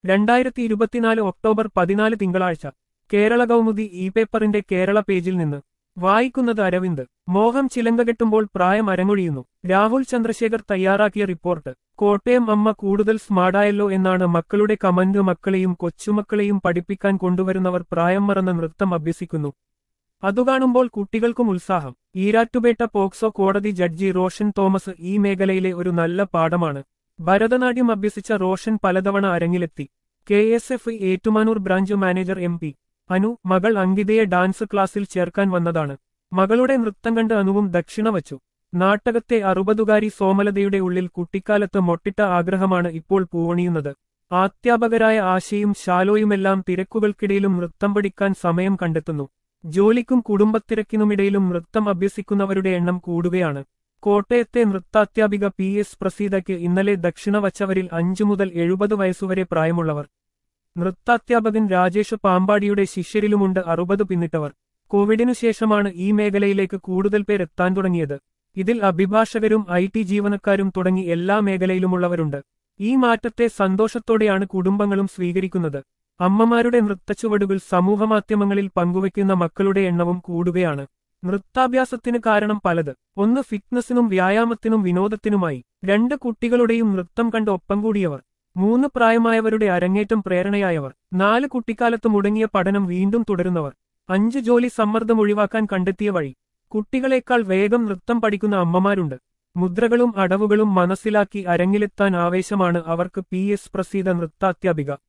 രണ്ടായിരത്തി ഇരുപത്തിനാല് ഒക്ടോബർ പതിനാല് തിങ്കളാഴ്ച കേരള കൗമുദി ഇ പേപ്പറിന്റെ കേരള പേജിൽ നിന്ന് വായിക്കുന്നത് അരവിന്ദ് മോഹം ചിലങ്ക കെട്ടുമ്പോൾ പ്രായം അരങ്ങൊഴിയുന്നു രാഹുൽ ചന്ദ്രശേഖർ തയ്യാറാക്കിയ റിപ്പോർട്ട് കോട്ടയം അമ്മ കൂടുതൽ സ്മാർട്ടായല്ലോ എന്നാണ് മക്കളുടെ കമന്റ് മക്കളെയും കൊച്ചുമക്കളെയും പഠിപ്പിക്കാൻ കൊണ്ടുവരുന്നവർ പ്രായം മറന്ന നൃത്തം അഭ്യസിക്കുന്നു അതുകാണുമ്പോൾ കുട്ടികൾക്കും ഉത്സാഹം ഈരാറ്റുപേട്ട പോക്സോ കോടതി ജഡ്ജി റോഷൻ തോമസ് ഈ മേഖലയിലെ ഒരു നല്ല പാഠമാണ് ഭരതനാട്യം അഭ്യസിച്ച റോഷൻ പലതവണ അരങ്ങിലെത്തി K S F Ettumanoor branch manager M P Anu മകൾ അങ്കിതയെ ഡാൻസ് ക്ലാസ്സിൽ ചേർക്കാൻ വന്നതാണ് മകളുടെ നൃത്തം കണ്ട് അനുവും ദക്ഷിണ വച്ചു നാട്ടകത്തെ അറുപതുകാരി സോമലതയുടെ ഉള്ളിൽ കുട്ടിക്കാലത്ത് മൊട്ടിട്ട ആഗ്രഹമാണ് ഇപ്പോൾ പൂവണിയുന്നത് അധ്യാപകരായ ആശയും ശാലോയുമെല്ലാം തിരക്കുകൾക്കിടയിലും നൃത്തം പഠിക്കാൻ സമയം കണ്ടെത്തുന്നു ജോലിക്കും കുടുംബത്തിരക്കിനുമിടയിലും നൃത്തം അഭ്യസിക്കുന്നവരുടെ എണ്ണം കൂടുകയാണ് കോട്ടയത്തെ നൃത്താധ്യാപിക പി എസ് പ്രസീതയ്ക്ക് ഇന്നലെ ദക്ഷിണ വച്ചവരിൽ അഞ്ചു മുതൽ എഴുപത് വയസ്സുവരെ പ്രായമുള്ളവർ നൃത്താധ്യാപകൻ രാജേഷ് പാമ്പാടിയുടെ ശിഷ്യരിലുമുണ്ട് അറുപത് പിന്നിട്ടവർ കോവിഡിനു ശേഷമാണ് ഈ മേഖലയിലേക്ക് കൂടുതൽ പേർ എത്താൻ തുടങ്ങിയത് ഇതിൽ അഭിഭാഷകരും ഐ ടി ജീവനക്കാരും തുടങ്ങി എല്ലാ മേഖലയിലുമുള്ളവരുണ്ട് ഈ മാറ്റത്തെ സന്തോഷത്തോടെയാണ് കുടുംബങ്ങളും സ്വീകരിക്കുന്നത് അമ്മമാരുടെ നൃത്തച്ചുവടുകൾ സമൂഹമാധ്യമങ്ങളിൽ പങ്കുവയ്ക്കുന്ന മക്കളുടെ എണ്ണവും കൂടുകയാണ് നൃത്താഭ്യാസത്തിന് കാരണം പലത് ഒന്ന് ഫിറ്റ്നസിനും വ്യായാമത്തിനും വിനോദത്തിനുമായി രണ്ട് കുട്ടികളുടെയും നൃത്തം കണ്ട് ഒപ്പം കൂടിയവർ മൂന്ന് പ്രായമായവരുടെ അരങ്ങേറ്റം പ്രേരണയായവർ നാല് കുട്ടിക്കാലത്ത് മുടങ്ങിയ പഠനം വീണ്ടും തുടരുന്നവർ അഞ്ച് ജോലി സമ്മർദ്ദം ഒഴിവാക്കാൻ കണ്ടെത്തിയ വഴി കുട്ടികളെക്കാൾ വേഗം നൃത്തം പഠിക്കുന്ന അമ്മമാരുണ്ട് മുദ്രകളും അടവുകളും മനസ്സിലാക്കി അരങ്ങിലെത്താൻ ആവേശമാണ് അവർക്ക് പി എസ് പ്രസീത നൃത്താധ്യാപിക